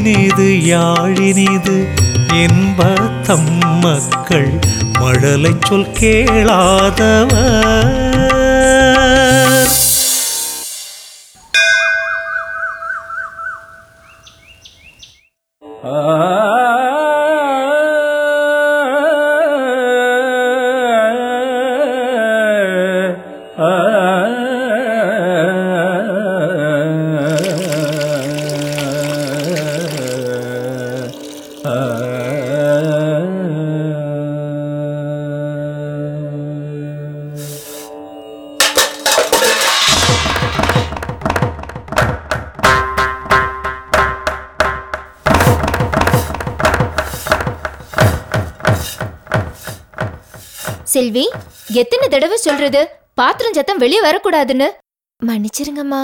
குழலினிது யாழினிது என்ப தம் மக்கள் மழலை சொல் கேளாதவர் செல்வி எத்தனை தடவை சொல்றது பாத்திரம் சத்தம் வெளியே வரக்கூடாதுன்னு மன்னிச்சிருங்கம்மா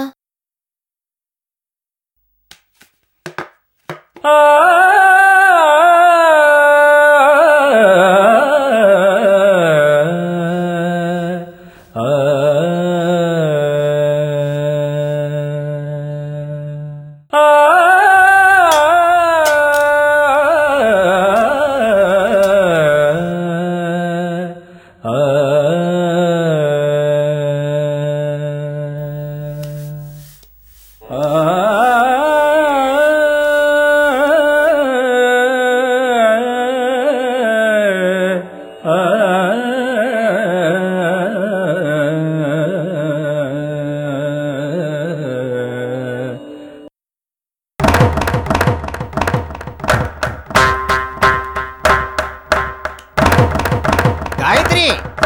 காயத்ரி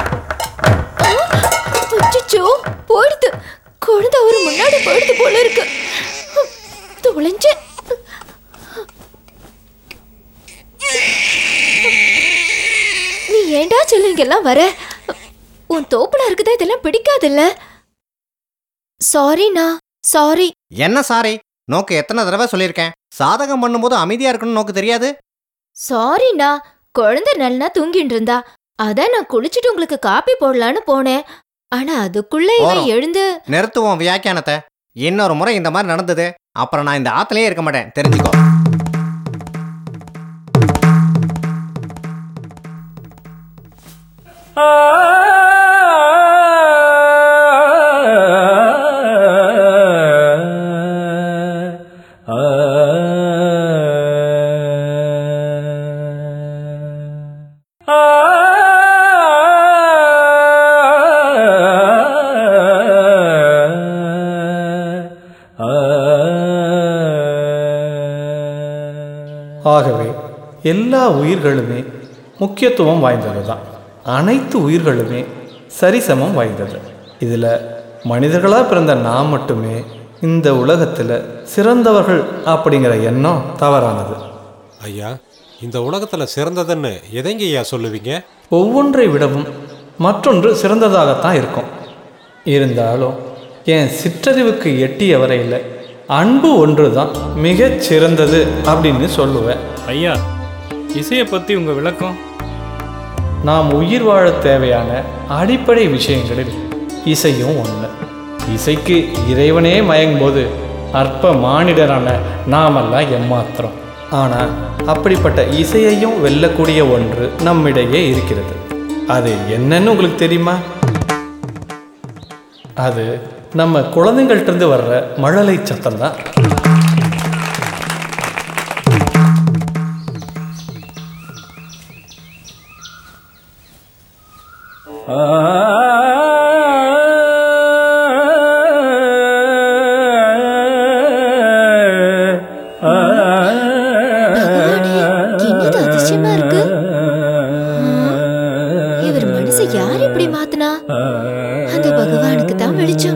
அச்சச்சோ போயிடுது குழந்தை ஒரு முன்னாடி போயிடுது போல இருக்கு தொலைஞ்சு நீ ஏன்டா சொல்லுங்கெல்லாம் வர உன் தோப்புல இருக்குதா இதெல்லாம் பிடிக்காதுல்ல சாரிண்ணா சாரி என்ன சாரி நோக்கு எத்தனை தடவை சொல்லியிருக்கேன் சாதகம் பண்ணும்போது அமைதியா இருக்கணும்னு நோக்கு தெரியாது சாரிண்ணா குழந்தை நல்லா தூங்கிட்டு இருந்தா அதான் நான் குளிச்சுட்டு உங்களுக்கு காப்பி போடலான்னு போனேன் ஆனா அதுக்குள்ள இவன் போறோம். எழுந்து நிறுத்துவோம் வியாக்கியானத்தை இன்னொரு முறை இந்த மாதிரி நடந்தது அப்புறம் நான் இந்த ஆத்துலயே இருக்க மாட்டேன் தெரிஞ்சுக்கோ ஆகவே எல்லா உயிர்களுமே முக்கியத்துவம் வாய்ந்தது தான் அனைத்து உயிர்களுமே சரிசமம் வாய்ந்தது இதில் மனிதர்களாக பிறந்த நாம் மட்டுமே இந்த உலகத்தில் சிறந்தவர்கள் அப்படிங்கிற எண்ணம் தவறானது ஐயா இந்த உலகத்துல சிறந்ததுன்னு எதைங்க ஐயா சொல்லுவீங்க ஒவ்வொன்றை விடவும் மற்றொன்று சிறந்ததாகத்தான் இருக்கும் இருந்தாலும் என் சிற்றறிவுக்கு எட்டிய வரையில் அன்பு ஒன்று தான் மிகச் சிறந்தது அப்படின்னு சொல்லுவேன் ஐயா இசையை பற்றி உங்கள் விளக்கம் நாம் உயிர் வாழ தேவையான அடிப்படை விஷயங்களில் இசையும் ஒன்று இசைக்கு இறைவனே மயங்கும்போது அற்ப மானிடரான நாமெல்லாம் எம்மாத்திரம் ஆனால் அப்படிப்பட்ட இசையையும் வெல்லக்கூடிய ஒன்று நம்மிடையே இருக்கிறது அது என்னன்னு உங்களுக்கு தெரியுமா அது நம்ம குழந்தைங்கள்ட்ட வர்ற மழலை சத்தம் தான் என்னது அதிசயமா இருக்கு இவர் மனசை யார் இப்படி மாத்துனா அந்த பகவானுக்கு தான் வெளிச்சம்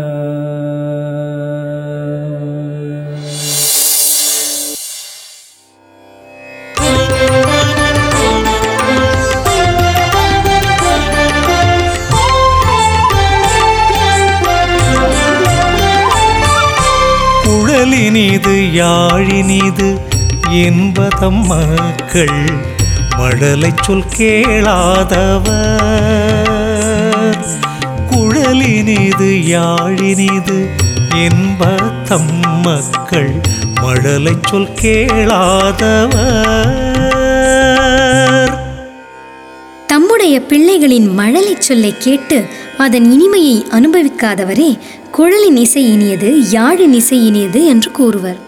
குழலினிது யாழினிது என்பதம் மக்கள் மழலை சொல் கேளாதவர் குழலினிது யாழினிது என்பதம் மக்கள் மழலை சொல் கேளாதவர் தம்முடைய பிள்ளைகளின் மழலைச் சொல்லை கேட்டு அதன் இனிமையை அனுபவிக்காதவரே குழலின் இசை இனியது யாழின் இசை இனியது என்று கூறுவர்